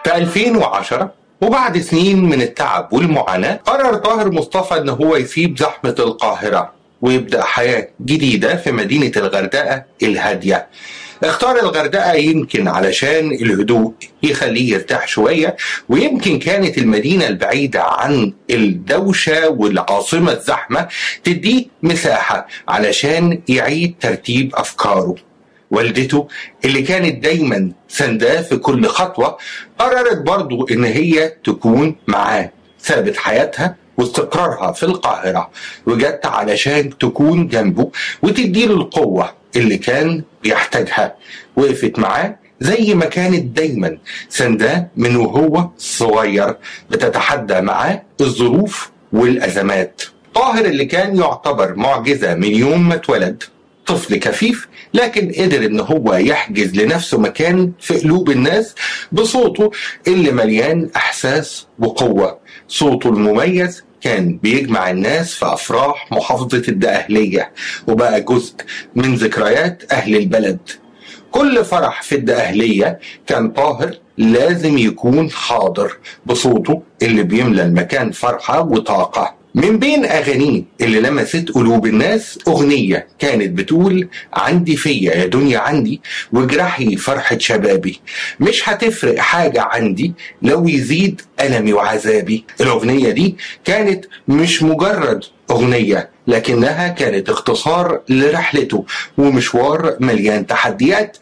في 2010 وبعد سنين من التعب والمعاناة قرر طاهر مصطفى ان هو يسيب زحمة القاهرة ويبدأ حياة جديدة في مدينة الغردقة الهادية اختار الغردقة يمكن علشان الهدوء يخليه يرتاح شوية ويمكن كانت المدينة البعيدة عن الدوشة والعاصمة الزحمة تديه مساحة علشان يعيد ترتيب أفكاره والدته اللي كانت دايما سنداه في كل خطوة قررت برضو ان هي تكون معاه ثابت حياتها واستقرارها في القاهرة وجت علشان تكون جنبه وتديله القوة اللي كان بيحتاجها وقفت معاه زي ما كانت دايما سنداه من وهو صغير بتتحدى معاه الظروف والأزمات طاهر اللي كان يعتبر معجزة من يوم ما اتولد طفل كفيف لكن قدر ان هو يحجز لنفسه مكان في قلوب الناس بصوته اللي مليان احساس وقوه صوته المميز كان بيجمع الناس في افراح محافظه الدقهليه وبقى جزء من ذكريات اهل البلد كل فرح في الدقهليه كان طاهر لازم يكون حاضر بصوته اللي بيملى المكان فرحه وطاقه من بين أغانيه اللي لمست قلوب الناس أغنية كانت بتقول عندي فيا يا دنيا عندي وجرحي فرحة شبابي مش هتفرق حاجة عندي لو يزيد ألمي وعذابي الأغنية دي كانت مش مجرد أغنية لكنها كانت اختصار لرحلته ومشوار مليان تحديات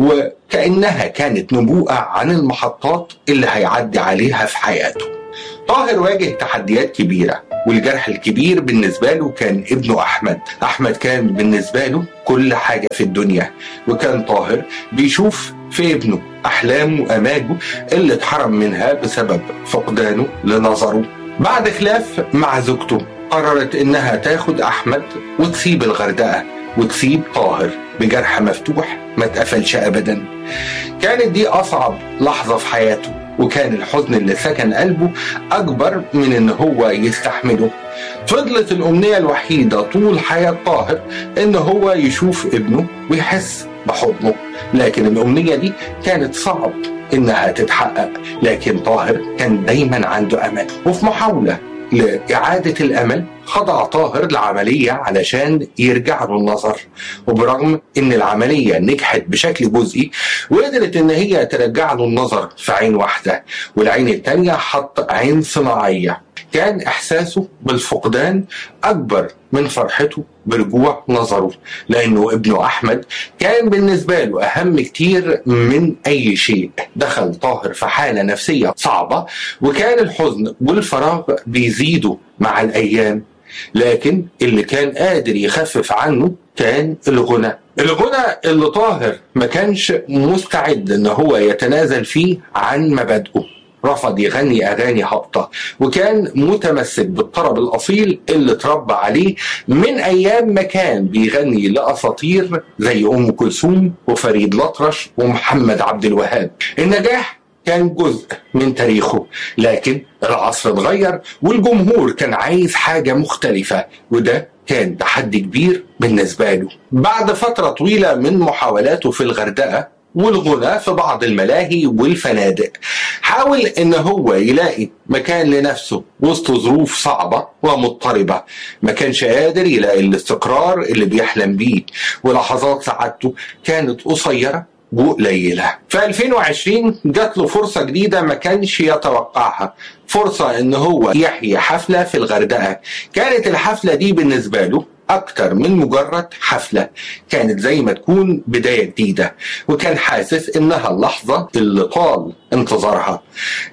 وكأنها كانت نبوءة عن المحطات اللي هيعدي عليها في حياته طاهر واجه تحديات كبيرة والجرح الكبير بالنسبة له كان ابنه أحمد أحمد كان بالنسبة له كل حاجة في الدنيا وكان طاهر بيشوف في ابنه أحلامه وأماجه اللي اتحرم منها بسبب فقدانه لنظره بعد خلاف مع زوجته قررت إنها تاخد أحمد وتسيب الغردقة وتسيب طاهر بجرح مفتوح ما اتقفلش أبدا كانت دي أصعب لحظة في حياته وكان الحزن اللي سكن قلبه أكبر من إن هو يستحمله فضلت الأمنية الوحيدة طول حياة طاهر إن هو يشوف ابنه ويحس بحضنه لكن الأمنية دي كانت صعب إنها تتحقق لكن طاهر كان دايما عنده أمل وفي محاولة لإعادة الأمل خضع طاهر لعملية علشان يرجع له النظر وبرغم ان العملية نجحت بشكل جزئي وقدرت ان هي ترجع له النظر في عين واحدة والعين التانية حط عين صناعية كان احساسه بالفقدان اكبر من فرحته برجوع نظره لانه ابنه احمد كان بالنسبه له اهم كتير من اي شيء دخل طاهر في حاله نفسيه صعبه وكان الحزن والفراغ بيزيدوا مع الايام لكن اللي كان قادر يخفف عنه كان الغنى الغنى اللي طاهر ما كانش مستعد ان هو يتنازل فيه عن مبادئه رفض يغني اغاني هابطه وكان متمسك بالطرب الاصيل اللي اتربى عليه من ايام ما كان بيغني لاساطير زي ام كلثوم وفريد الأطرش ومحمد عبد الوهاب النجاح كان جزء من تاريخه لكن العصر اتغير والجمهور كان عايز حاجة مختلفة وده كان تحدي كبير بالنسبة له بعد فترة طويلة من محاولاته في الغردقة والغنى في بعض الملاهي والفنادق حاول ان هو يلاقي مكان لنفسه وسط ظروف صعبة ومضطربة ما كانش قادر يلاقي الاستقرار اللي بيحلم بيه ولحظات سعادته كانت قصيرة وقليلة في 2020 جات له فرصة جديدة ما كانش يتوقعها فرصة ان هو يحيي حفلة في الغردقة كانت الحفلة دي بالنسبة له أكتر من مجرد حفلة كانت زي ما تكون بداية جديدة وكان حاسس إنها اللحظة اللي طال انتظارها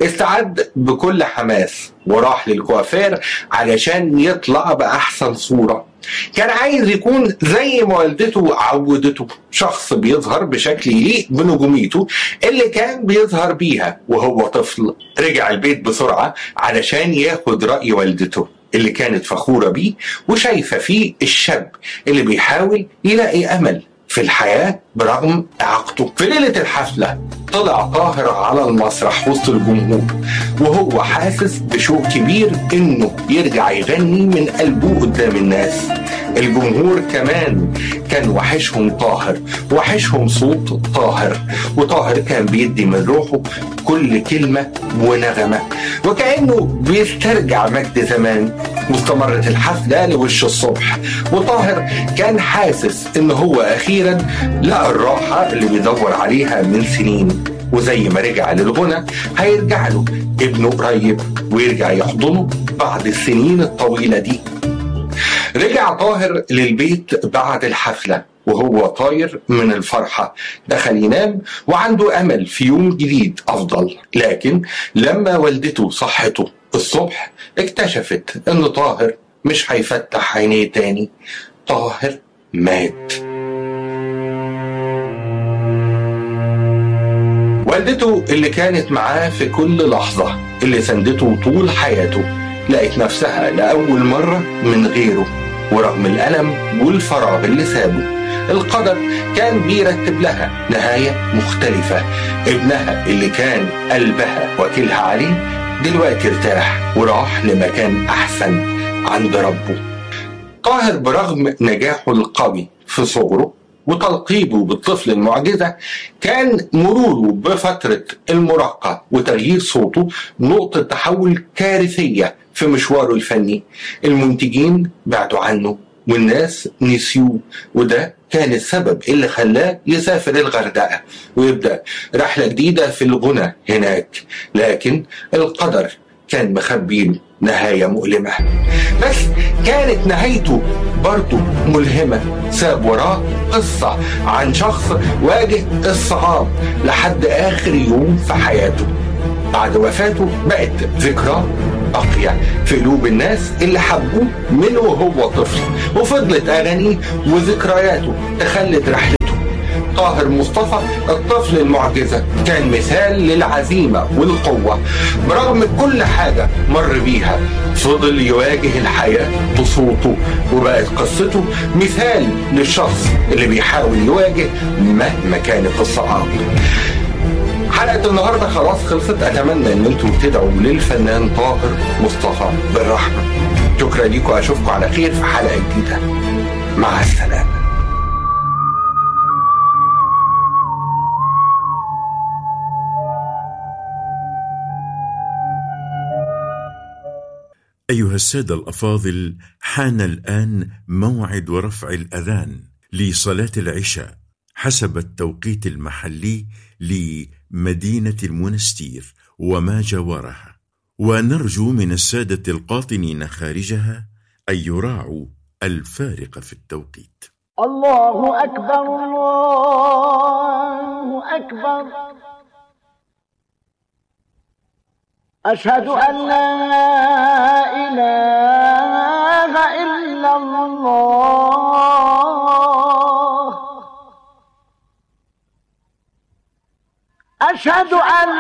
استعد بكل حماس وراح للكوافير علشان يطلع بأحسن صورة كان عايز يكون زي ما والدته عودته شخص بيظهر بشكل يليق بنجوميته اللي كان بيظهر بيها وهو طفل رجع البيت بسرعة علشان ياخد رأي والدته اللي كانت فخورة بيه وشايفة فيه الشاب اللي بيحاول يلاقي أمل في الحياة برغم إعاقته في ليلة الحفلة طلع طاهر على المسرح وسط الجمهور وهو حاسس بشوق كبير إنه يرجع يغني من قلبه قدام الناس الجمهور كمان كان وحشهم طاهر وحشهم صوت طاهر وطاهر كان بيدي من روحه كل كلمة ونغمة وكأنه بيسترجع مجد زمان واستمرت الحفلة لوش الصبح وطاهر كان حاسس ان هو اخيرا لقى الراحة اللي بيدور عليها من سنين وزي ما رجع للغنى هيرجع له ابنه قريب ويرجع يحضنه بعد السنين الطويلة دي رجع طاهر للبيت بعد الحفلة وهو طاير من الفرحة دخل ينام وعنده أمل في يوم جديد أفضل لكن لما والدته صحته الصبح اكتشفت أن طاهر مش هيفتح عينيه تاني طاهر مات والدته اللي كانت معاه في كل لحظة اللي سندته طول حياته لقت نفسها لأول مرة من غيره ورغم الألم والفراغ اللي سابه القدر كان بيرتب لها نهاية مختلفة ابنها اللي كان قلبها وكلها عليه دلوقتي ارتاح وراح لمكان أحسن عند ربه طاهر برغم نجاحه القوي في صغره وتلقيبه بالطفل المعجزة كان مروره بفترة المراهقة وتغيير صوته نقطة تحول كارثية في مشواره الفني المنتجين بعدوا عنه والناس نسيوه وده كان السبب اللي خلاه يسافر الغردقة ويبدأ رحلة جديدة في الغنى هناك لكن القدر كان مخبيله نهاية مؤلمة بس كانت نهايته برضه ملهمة ساب وراه قصة عن شخص واجه الصعاب لحد آخر يوم في حياته بعد وفاته بقت ذكراه باقية في قلوب الناس اللي حبوه من وهو طفل وفضلت أغانيه وذكرياته تخلت رحلته طاهر مصطفى الطفل المعجزة كان مثال للعزيمة والقوة برغم كل حاجة مر بيها فضل يواجه الحياة بصوته وبقت قصته مثال للشخص اللي بيحاول يواجه مهما كانت الصعاب حلقة النهاردة خلاص خلصت أتمنى إن أنتم تدعوا للفنان طاهر مصطفى بالرحمة شكرا ليكم أشوفكم على خير في حلقة جديدة مع السلامة أيها السادة الأفاضل حان الآن موعد رفع الأذان لصلاة العشاء حسب التوقيت المحلي لمدينة المنستير وما جاورها ونرجو من السادة القاطنين خارجها أن يراعوا الفارق في التوقيت الله أكبر الله أكبر أشهد أن لا إله إلا الله أشهد أن